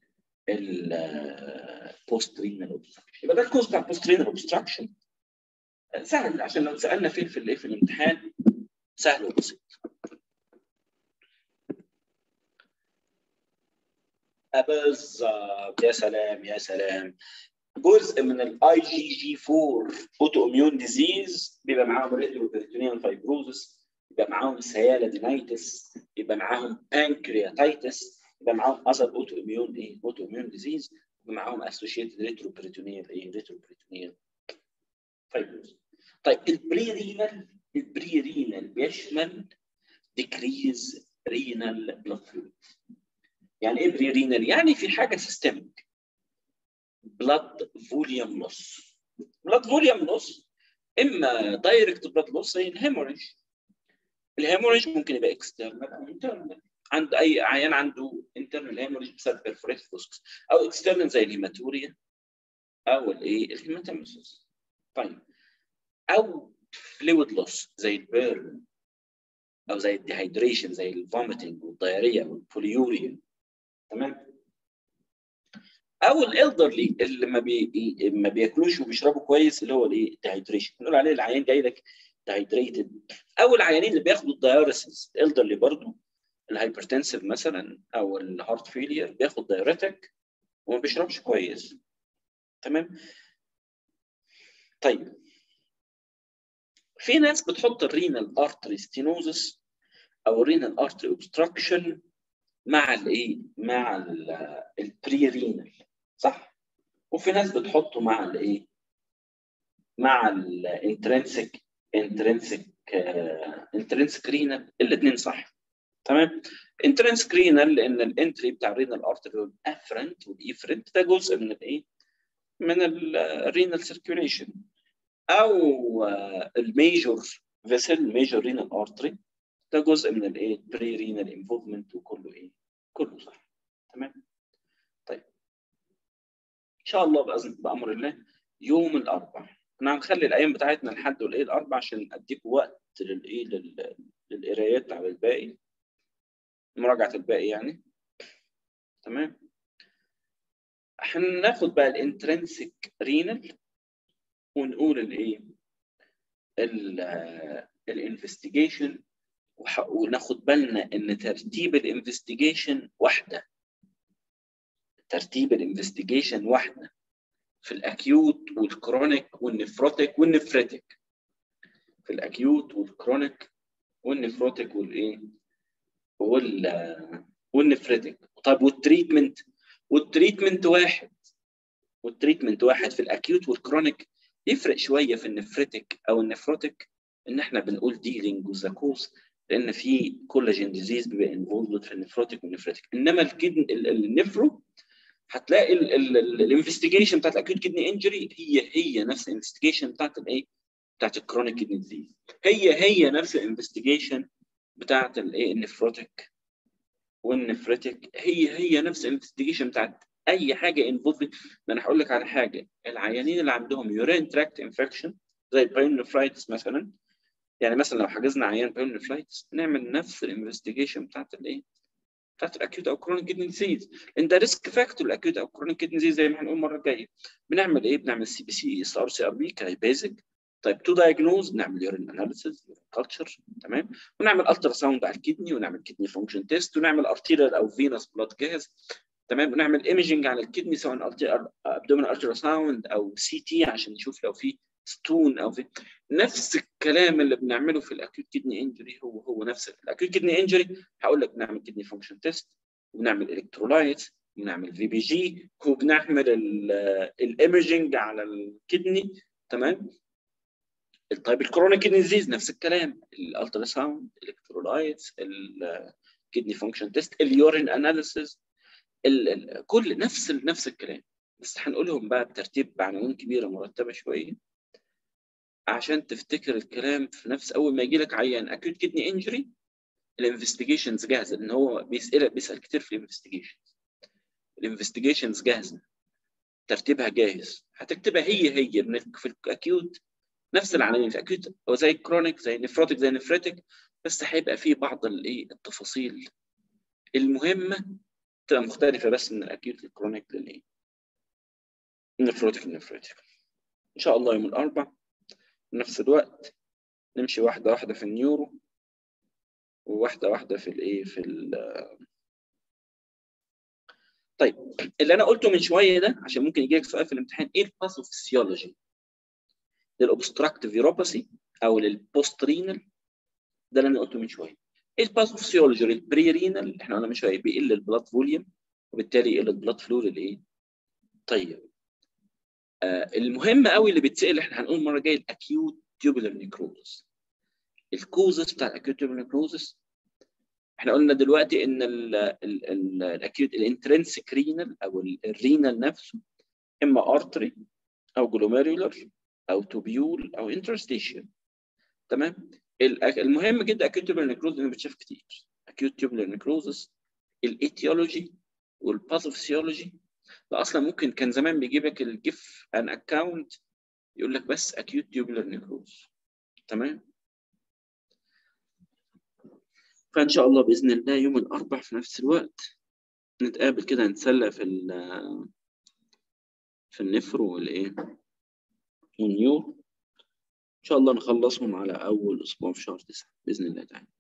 البوست رينال اوبستراكشن يبقى ده الكوز بتاع البوست رينال اوبستراكشن سهل عشان لو سالنا فين في الايه في الامتحان سهل وبسيط بالظبط يا سلام يا سلام جزء من الاي جي جي 4 اوتو اميون ديزيز بيبقى معاهم ريتروبريتونيال فايبروزس يبقى معاهم سيالادينايتس يبقى معاهم بانكرياتايتس يبقى معاهم اذر اوتو اميون ايه اوتو اميون ديزيز يبقى معاهم اسوشيتد ريتروبريتونيال ايه ريتروبريتونيال فايبروزس طيب البري رينال البري رينال بيشمل ديكريز رينال بلاد فلويد يعني ايه بري رينال يعني في حاجه سيستميك بلاد فوليوم لوس بلاد فوليوم لوس اما دايركت بلاد لوس زي الهيموريج الهيموريج ممكن يبقى اكسترنال او انترنال عند اي عيان عنده انترنال هيموريج بسبب بيرفوريت فوسكس او اكسترنال زي الهيماتوريا او الايه الهيماتيمسيس طيب او فلويد لوس زي البيرن او زي الديهايدريشن زي الفوميتنج والدايريا والبوليوريا تمام او الالدرلي اللي ما بي ما بياكلوش وبيشربوا كويس اللي هو الايه الديهايدريشن بنقول عليه العيان جاي لك ديهايدريتد او العيانين اللي بياخدوا الدايوريسيس الالدرلي برضه الهايبرتنسيف مثلا او الهارت فيلير بياخد دايوريتك وما بيشربش كويس تمام طيب في ناس بتحط الرينال ارتري ستينوزس او الرينال ارتري اوبستراكشن مع الايه مع البري رينال صح وفي ناس بتحطه مع الايه مع الانترنسك انترنسك انترنسك رينال الاثنين صح تمام انترنسك رينال لان الانتري بتاع الرينال ارتري الافرنت والايفرنت ده جزء من الايه من الرينال سيركيوليشن او الميجور فيسل ميجور رينال ارتري ده جزء من الايه بري رينال انفولفمنت وكله ايه كله صح تمام طيب ان شاء الله باذن بامر الله يوم الاربعاء احنا هنخلي الايام بتاعتنا لحد الايه الاربعاء عشان اديكم وقت للايه للقرايات على الباقي مراجعه الباقي يعني تمام هناخد بقى الانترنسك رينال ونقول الايه الانفستيجيشن وناخد بالنا ان ترتيب الانفستيجيشن واحده ترتيب الانفستيجيشن واحده في الاكيوت والكرونيك والنفروتيك والنفريتيك في الاكيوت والكرونيك والنفروتيك والايه وال والنفريتيك طيب والتريتمنت والتريتمنت واحد والتريتمنت واحد في الاكيوت والكرونيك يفرق شويه في النفريتيك او النفروتيك ان احنا بنقول ديلينج وزاكوز لان في كولاجين ديزيز بيبقى انفولد في النفروتيك والنفريتيك انما الكدن النفرو هتلاقي الانفستيجيشن بتاعت الاكيوت كدني انجري هي هي نفس الانفستيجيشن بتاعت الايه بتاعت الكرونيك كدني ديزيز هي هي نفس الانفستيجيشن بتاعت الايه النفروتيك والنفريتيك هي هي نفس الانفستيجيشن بتاعت اي حاجه انفولد ده انا هقول لك على حاجه العيانين اللي عندهم يورين تراكت انفكشن زي البايونفرايتس مثلا يعني مثلا لو حجزنا عيان بايونفرايتس نعمل نفس الانفستيجيشن بتاعت الايه بتاعت الاكيوت او كرونيك كدني ديزيز لان ده ريسك فاكتور الاكيوت او كرونيك كدني ديزيز زي ما هنقول المره الجايه بنعمل ايه بنعمل سي بي سي اس ار سي ار بي كبيزك طيب تو دايجنوز بنعمل يورين اناليسيز كلتشر تمام ونعمل الترا ساوند على الكدني ونعمل كدني فانكشن تيست ونعمل ارتيريال او فينس بلاد جاز تمام ونعمل ايمجنج على الكدني سواء ابدومين الترا ساوند او سي تي عشان نشوف لو في ستون او في نفس الكلام اللي بنعمله في الاكيوت كدني انجري هو هو نفس الاكيوت كدني انجري هقول لك بنعمل كدني فانكشن تيست وبنعمل الكترولايت وبنعمل في بي جي وبنعمل الايمجنج على الكدني تمام طيب الكرونيك كدني ديزيز نفس الكلام الالترا ساوند الكترولايتس الكدني فانكشن تيست اليورين اناليسيس كل نفس نفس الكلام بس هنقولهم بقى بترتيب بعناوين كبيره مرتبه شويه عشان تفتكر الكلام في نفس اول ما يجي لك عيان اكيوت كدني انجري الانفستيجيشنز جاهزه لان هو بيسال بيسال كتير في الانفستيجيشنز الانفستيجيشنز جاهزه ترتيبها جاهز هتكتبها هي هي في الاكيوت نفس العناوين في اكيوت هو زي كرونيك زي نفروتيك زي نفريتك بس هيبقى فيه بعض الايه التفاصيل المهمه تبقى مختلفه بس من الاكيوت للكرونيك للايه النفروتيك النفريتك ان شاء الله يوم الاربعاء في نفس الوقت نمشي واحده واحده في النيورو وواحده واحده في الايه في ال طيب اللي انا قلته من شويه ده عشان ممكن يجي لك سؤال في الامتحان ايه الباثوفيسيولوجي للاوبستراكتيف يوروباثي او للبوست رينال ده اللي انا قلته من شويه ايه الباثوفيسيولوجي للبري رينال احنا قلنا من شويه بيقل البلاد فوليوم وبالتالي يقل البلاد فلو للايه طيب آه المهم قوي اللي بيتسال احنا هنقول المره الجايه الاكيوت تيوبولار نيكروزس الكوزس بتاع الاكيوت تيوبولار نيكروزس احنا قلنا دلوقتي ان الاكيوت الانترنسك رينال او الرينال نفسه اما ارتري او جلوميرولر او توبيول او انترستيشن تمام المهم جدا اكيوت تيوبولار نيكروز انه بتشاف كتير اكيوت تيوبولار نيكروزس الايتيولوجي والباثوفيسيولوجي ده اصلا ممكن كان زمان بيجيب لك الجيف ان اكونت يقول لك بس اكيوت تيوبولار نيكروز تمام فان شاء الله باذن الله يوم الاربع في نفس الوقت نتقابل كده نتسلى في في النفرو والايه والنيور ان شاء الله نخلصهم على اول اسبوع في شهر تسعة باذن الله تعالى